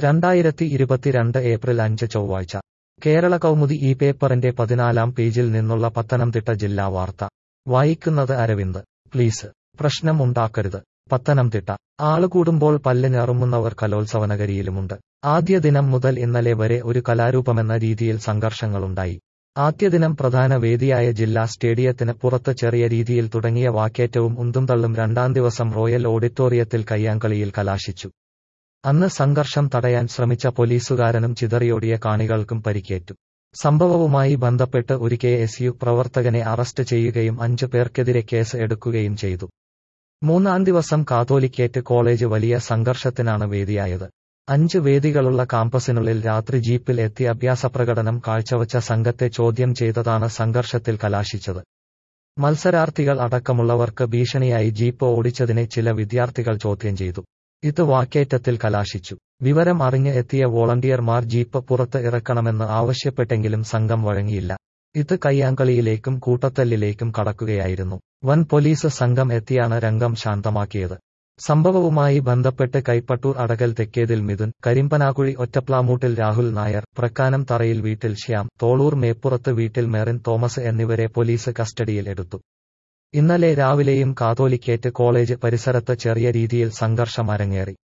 രണ്ടായിരത്തി ഇരുപത്തിരണ്ട് ഏപ്രിൽ അഞ്ച് ചൊവ്വാഴ്ച കേരള കൗമുദി ഈ പേപ്പറിന്റെ പതിനാലാം പേജിൽ നിന്നുള്ള പത്തനംതിട്ട ജില്ലാ വാർത്ത വായിക്കുന്നത് അരവിന്ദ് പ്ലീസ് പ്രശ്നം ഉണ്ടാക്കരുത് പത്തനംതിട്ട ആളുകൂടുമ്പോൾ പല്ലിനിറങ്ങുന്നവർ കലോത്സവനഗരിയിലുമുണ്ട് ആദ്യ ദിനം മുതൽ ഇന്നലെ വരെ ഒരു കലാരൂപമെന്ന രീതിയിൽ സംഘർഷങ്ങളുണ്ടായി ആദ്യ ദിനം പ്രധാന വേദിയായ ജില്ലാ സ്റ്റേഡിയത്തിന് പുറത്ത് ചെറിയ രീതിയിൽ തുടങ്ങിയ വാക്കേറ്റവും ഉന്തുംതള്ളും രണ്ടാം ദിവസം റോയൽ ഓഡിറ്റോറിയത്തിൽ കയ്യാങ്കളിയിൽ കലാശിച്ചു അന്ന് സംഘർഷം തടയാൻ ശ്രമിച്ച പോലീസുകാരനും ചിതറിയോടിയ കാണികൾക്കും പരിക്കേറ്റു സംഭവവുമായി ബന്ധപ്പെട്ട് ഒരു കെ എസ് യു പ്രവർത്തകനെ അറസ്റ്റ് ചെയ്യുകയും അഞ്ചു പേർക്കെതിരെ കേസ് എടുക്കുകയും ചെയ്തു മൂന്നാം ദിവസം കാതോലിക്കേറ്റ് കോളേജ് വലിയ സംഘർഷത്തിനാണ് വേദിയായത് അഞ്ച് വേദികളുള്ള കാമ്പസിനുള്ളിൽ രാത്രി ജീപ്പിൽ എത്തി അഭ്യാസപ്രകടനം കാഴ്ചവച്ച സംഘത്തെ ചോദ്യം ചെയ്തതാണ് സംഘർഷത്തിൽ കലാശിച്ചത് മത്സരാർത്ഥികൾ അടക്കമുള്ളവർക്ക് ഭീഷണിയായി ജീപ്പ് ഓടിച്ചതിനെ ചില വിദ്യാർത്ഥികൾ ചോദ്യം ചെയ്തു ഇത് വാക്കേറ്റത്തിൽ കലാശിച്ചു വിവരം അറിഞ്ഞ് എത്തിയ വോളണ്ടിയർമാർ ജീപ്പ് പുറത്ത് ഇറക്കണമെന്ന് ആവശ്യപ്പെട്ടെങ്കിലും സംഘം വഴങ്ങിയില്ല ഇത് കയ്യാങ്കളിയിലേക്കും കൂട്ടത്തല്ലിലേക്കും കടക്കുകയായിരുന്നു വൻ പോലീസ് സംഘം എത്തിയാണ് രംഗം ശാന്തമാക്കിയത് സംഭവവുമായി ബന്ധപ്പെട്ട് കൈപ്പട്ടൂർ അടകൽ തെക്കേതിൽ മിഥുൻ കരിമ്പനാകുഴി ഒറ്റപ്ലാമൂട്ടിൽ രാഹുൽ നായർ പ്രക്കാനം തറയിൽ വീട്ടിൽ ശ്യാം തോളൂർ മേപ്പുറത്ത് വീട്ടിൽ മെറിൻ തോമസ് എന്നിവരെ പോലീസ് കസ്റ്റഡിയിൽ എടുത്തു ഇന്നലെ രാവിലെയും കാതോലിക്കേറ്റ് കോളേജ് പരിസരത്ത് ചെറിയ രീതിയിൽ സംഘർഷം അരങ്ങേറി